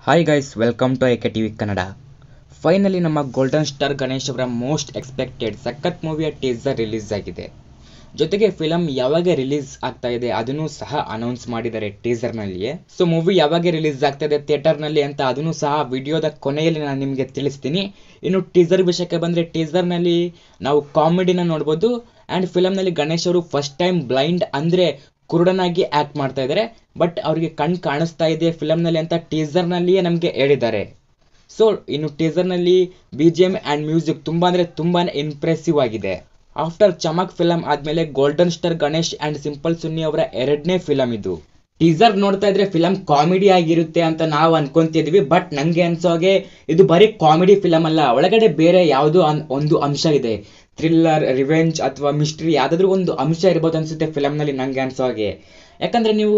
hi guys welcome to IK T V Kannada finally ನಮ್ಮ golden star Ganesh ಅವರ most expected ಸಖತ್ ಮೂವಿಯ teaser release ಆಗಿದೆ ಜೊತೆಗೆ ಫಿಲಮ್ ಯಾವಾಗ ರಿಲೀಸ್ ಆಗ್ತಾ ಇದೆ ಅದನ್ನು ಸಹ ಅನೌನ್ಸ್ ಮಾಡಿದ್ದಾರೆ ಟೀಸರ್ನಲ್ಲಿಯೇ ಸೊ ಮೂವಿ ಯಾವಾಗ ರಿಲೀಸ್ ಆಗ್ತಾ ಇದೆ ಥಿಯೇಟರ್ನಲ್ಲಿ ಅಂತ ಅದನ್ನು ಸಹ ವಿಡಿಯೋದ ಕೊನೆಯಲ್ಲಿ ನಾನು ನಿಮಗೆ ತಿಳಿಸ್ತೀನಿ ಇನ್ನು ಟೀಸರ್ ವಿಷಯಕ್ಕೆ ಬಂದರೆ ಟೀಸರ್ನಲ್ಲಿ ನಾವು ಕಾಮಿಡಿನ ನೋಡ್ಬೋದು ಆ್ಯಂಡ್ ಫಿಲಮ್ನಲ್ಲಿ ಗಣೇಶ್ ಅವರು ಫಸ್ಟ್ ಟೈಮ್ ಬ್ಲೈಂಡ್ ಅಂದರೆ ಕುರುಡನಾಗಿ ಆ್ಯಕ್ಟ್ ಮಾಡ್ತಾ ಇದ್ದಾರೆ ಬಟ್ ಅವ್ರಿಗೆ ಕಣ್ ಕಾಣಿಸ್ತಾ ಇದೆ ಫಿಲಮ್ನಲ್ಲಿ ಅಂತ ಟೀಸರ್ನಲ್ಲಿಯೇ ನಮಗೆ ಹೇಳಿದ್ದಾರೆ ಸೊ ಇನ್ನು ಟೀಸರ್ನಲ್ಲಿ B G M and music ತುಂಬ ಅಂದರೆ ತುಂಬಾ ಇಂಪ್ರೆಸಿವ್ ಆಗಿದೆ ಆಫ್ಟರ್ ಚಮಕ್ ಫಿಲಮ್ ಆದಮೇಲೆ golden star Ganesh and simple Suni ಅವರ ಎರಡನೇ ಫಿಲಮ್ ಇದು ಟೀಸರ್ ನೋಡ್ತಾ ಇದ್ರೆ ಫಿಲಮ್ ಕಾಮಿಡಿ ಆಗಿರುತ್ತೆ ಅಂತ ನಾವು ಅನ್ಕೊಂತಿದ್ವಿ ಬಟ್ ನಂಗೆ ಅನ್ಸೋ ಹಾಗೆ ಇದು ಬರೀ ಕಾಮಿಡಿ ಫಿಲಮ್ ಅಲ್ಲ ಒಳಗಡೆ ಬೇರೆ ಯಾವುದೋ ಅನ್- ಒಂದು ಅಂಶ ಇದೆ ಥ್ರಿಲ್ಲರ್ ರಿವೆಂಜ್ ಅಥವಾ ಮಿಸ್ಟ್ರಿ ಯಾವುದಾದ್ರೂ ಒಂದು ಅಂಶ ಇರ್ಬೋದು ಅನ್ಸುತ್ತೆ ಫಿಲಮ್ನಲ್ಲಿ ನಂಗೆ ಅನ್ಸೋ ಹಾಗೆ ಯಾಕಂದ್ರೆ ನೀವು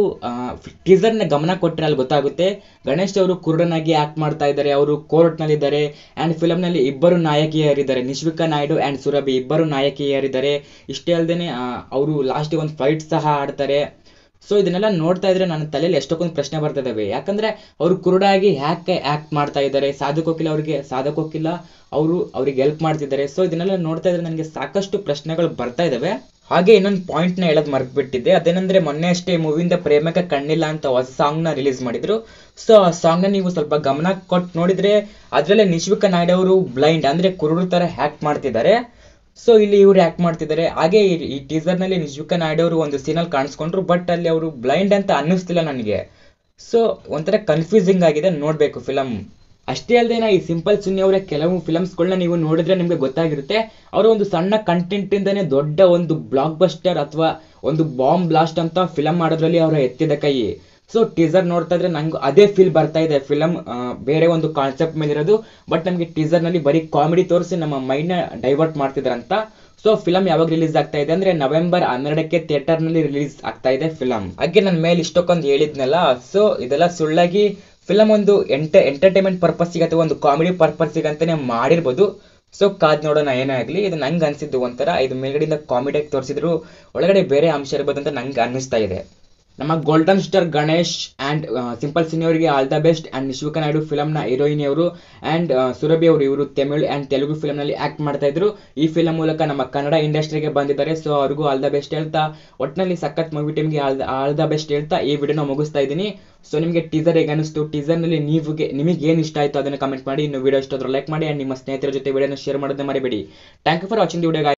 ಟೀಸರ್ನ ಗಮನ ಕೊಟ್ಟರೆ ಅಲ್ಲಿ ಗೊತ್ತಾಗುತ್ತೆ ಗಣೇಶ್ ಅವರು ಕುರುಡನಾಗಿ ಆಕ್ಟ್ ಮಾಡ್ತಾ ಇದ್ದಾರೆ ಅವರು ಕೋರ್ಟ್ನಲ್ಲಿದ್ದಾರೆ ಆ್ಯಂಡ್ ಫಿಲಮ್ನಲ್ಲಿ ಇಬ್ಬರು ನಾಯಕಿಯರಿದ್ದಾರೆ ನಿಶ್ವಿಕಾ ನಾಯ್ಡು ಆ್ಯಂಡ್ ಸುರಭಿ ಇಬ್ಬರು ನಾಯಕಿಯರಿದ್ದಾರೆ ಇಷ್ಟೇ ಅಲ್ಲದೆ ಅವರು ಲಾಸ್ಟಿಗೆ ಒಂದು ಫೈಟ್ ಸಹ ಆಡ್ತಾರೆ ಸೊ ಇದನ್ನೆಲ್ಲ ನೋಡ್ತಾ ಇದ್ರೆ ನನ್ನ ತಲೆಯಲ್ಲಿ ಎಷ್ಟೊಂದು ಪ್ರಶ್ನೆ ಬರ್ತಾ ಇದಾವೆ ಯಾಕಂದ್ರೆ ಅವರು ಕುರುಡಾಗಿ ಯಾಕೆ ಆಕ್ಟ್ ಮಾಡ್ತಾ ಇದ್ದಾರೆ ಸಾಧಕೋಕಿಲ್ಲ ಅವರಿಗೆ ಸಾಧಕೋಕಿಲ್ಲ ಅವರು ಅವ್ರಿಗೆ ಹೆಲ್ಪ್ ಮಾಡ್ತಿದ್ದಾರೆ ಸೊ ಇದನ್ನೆಲ್ಲ ನೋಡ್ತಾ ಇದ್ರೆ ನನಗೆ ಸಾಕಷ್ಟು ಪ್ರಶ್ನೆಗಳು ಬರ್ತಾ ಇದಾವೆ ಹಾಗೆ ಇನ್ನೊಂದು ಪಾಯಿಂಟ್ ನ ಹೇಳೋದು ಮರ್ತ್ಬಿಟ್ಟಿದ್ದೆ ಅದೇನಂದ್ರೆ ಮೊನ್ನೆ ಅಷ್ಟೇ ಮೂವಿಯಿಂದ ಪ್ರೇಮಕ್ಕೆ ಕಣ್ಣಿಲ್ಲ ಅಂತ ಹೊಸ ಸಾಂಗ್ ನ ರಿಲೀಸ್ ಮಾಡಿದ್ರು ಸೊ ಆ ಸಾಂಗ್ ನ ನೀವು ಸ್ವಲ್ಪ ಗಮನ ಕೊಟ್ಟು ನೋಡಿದ್ರೆ ಅದ್ರಲ್ಲೇ ನಿಶ್ವಿಕಾ ನಾಯ್ಡು ಅವರು ಬ್ಲೈಂಡ್ ಅಂದ್ರೆ ಕುರುಡು ತರ ಹ್ಯಾಕ್ ಮಾಡ್ತಿದ್ದಾರೆ ಸೊ ಇಲ್ಲಿ ಇವ್ರು ಆಕ್ಟ್ ಮಾಡ್ತಿದ್ದಾರೆ ಹಾಗೆ ಈ- ಈ ಟೀಸರ್ ನಲ್ಲಿ ನಿಶ್ವಿಕಾ ನಾಯ್ಡು ಅವರು ಒಂದು ಸೀನಲ್ಲಿ ಕಾಣಿಸ್ಕೊಂಡ್ರು ಬಟ್ ಅಲ್ಲಿ ಅವರು ಬ್ಲೈಂಡ್ ಅಂತ ಅನ್ನಿಸ್ತಿಲ್ಲ ನನಗೆ ಸೊ ಒಂಥರ ಕನ್ಫ್ಯೂಸಿಂಗ್ ಆಗಿದೆ ನೋಡ್ಬೇಕು ಫಿಲಮ್ ಅಷ್ಟೇ ಅಲ್ಲದೆ ಈ ಸಿಂಪಲ್ ಸುನ್ನಿ ಅವರ ಕೆಲವು ಫಿಲಮ್ಸ್ಗಳನ್ನ ನೀವು ನೋಡಿದ್ರೆ ನಿಮಗೆ ಗೊತ್ತಾಗಿರುತ್ತೆ ಅವರು ಒಂದು ಸಣ್ಣ ಕಂಟೆಂಟ್ ಇಂದಾನೆ ದೊಡ್ಡ ಒಂದು ಬ್ಲಾಕ್ ಬಸ್ಟರ್ ಅಥವಾ ಒಂದು ಬಾಂಬ್ ಬ್ಲಾಸ್ಟ್ ಅಂತ ಫಿಲಮ್ ಮಾಡೋದ್ರಲ್ಲಿ ಅವರ ಎತ್ತಿದ ಕೈ ಸೊ ಟೀಸರ್ ನೋಡ್ತಾ ಇದ್ರೆ ನಂಗೆ ಅದೇ ಫೀಲ್ ಬರ್ತಾ ಇದೆ ಫಿಲಮ್ ಬೇರೆ ಒಂದು ಕಾನ್ಸೆಪ್ಟ್ ಮೇಲೆ ಇರೋದು ಬಟ್ ನಮಗೆ ಟೀಸರ್ ನಲ್ಲಿ ಬರೀ ಕಾಮಿಡಿ ತೋರಿಸಿ ನಮ್ಮ ಮೈಂಡ್ ನ ಡೈವರ್ಟ್ ಮಾಡ್ತಿದ್ರಂತ ಸೊ ಫಿಲಮ್ ಯಾವಾಗ ರಿಲೀಸ್ ಆಗ್ತಾ ಇದೆ ಅಂದ್ರೆ ನವೆಂಬರ್ ಹನ್ನೆರಡಕ್ಕೆ ಥಿಯೇಟರ್ ನಲ್ಲಿ ರಿಲೀಸ್ ಆಗ್ತಾ ಇದೆ ಫಿಲಮ್ ಹಾಗೆ ನನ್ನ ಮೇಲೆ ಇಷ್ಟಕ್ಕೊಂದು ಹೇಳಿದ್ನಲ್ಲ ಸೊ ಇದೆಲ್ಲ ಸುಳ್ಳಾಗಿ ಫಿಲಮ್ ಒಂದು ಎಂಟ ಎಂಟರ್ಟೈನ್ಮೆಂಟ್ ಪರ್ಪಸ್ಸಿಗೆ ಅಥವಾ ಒಂದು ಕಾಮಿಡಿ ಪರ್ಪಸ್ಸಿಗೆ ಅಂತಾನೆ ಮಾಡಿರ್ಬೋದು ಸೊ ಕಾದ್ ನೋಡೋಣ ಏನೇ ಆಗಲಿ ಇದು ನಂಗೆ ಅನ್ಸಿದ್ದು ಒಂಥರ ಇದು ಮೇಲ್ಗಡೆಯಿಂದ ಕಾಮಿಡಿಯಾಗಿ ತೋರಿಸಿದ್ರು ಒಳಗಡೆ ಬೇರೆ ಅಂಶ ಇರ್ಬೋದು ಅಂತ ನಂಗೆ ಅನ್ನಿಸ್ತಾ ಇದೆ ನಮ್ಮ golden star Ganesh and simple Suni ಅವರಿಗೆ all the best and Nishvika Naidu ಫಿಲಮ್ನ ಹೀರೋಯಿನಿ ಅವರು ಆ್ಯಂಡ್ ಸುರಭಿ ಅವರು ಇವರು ತಮಿಳ್ ಆ್ಯಂಡ್ ತೆಲುಗು ಫಿಲಮ್ನಲ್ಲಿ ಆ್ಯಕ್ಟ್ ಮಾಡ್ತಾ ಇದ್ರು ಈ ಫಿಲಮ್ ಮೂಲಕ ನಮ್ಮ ಕನ್ನಡ ಇಂಡಸ್ಟ್ರಿಗೆ ಬಂದಿದ್ದಾರೆ ಸೊ ಅವ್ರಿಗೂ ಆಲ್ ದ ಬೆಸ್ಟ್ ಹೇಳ್ತಾ ಒಟ್ಟಿನಲ್ಲಿ ಸಖತ್ ಮೂವಿ ಟೀಮ್ಗೆ all the all the best ಹೇಳ್ತಾ ಈ ವಿಡಿಯೋನ ಮುಗಿಸ್ತಾ ಇದ್ದೀನಿ ಸೊ ನಿಮಗೆ ಟೀಸರ್ ಹೇಗೆ ಅನಿಸ್ತು ಟೀಸರ್ನಲ್ಲಿ ನೀವುಗೆ ನಿಮಗೆ ಏನು ಇಷ್ಟ ಆಯಿತು ಅದನ್ನು ಕಮೆಂಟ್ ಮಾಡಿ ಇನ್ನು ವಿಡಿಯೋ ಇಷ್ಟ ಲೈಕ್ ಮಾಡಿ ಆ್ಯಂಡ್ ನಿಮ್ಮ ಸ್ನೇಹಿತರ ಜೊತೆ ವಿಡಿಯೋನ ಶೇರ್ ಮಾಡೋದನ್ನ ಮರಿಬೇಡಿ thank you for watching the video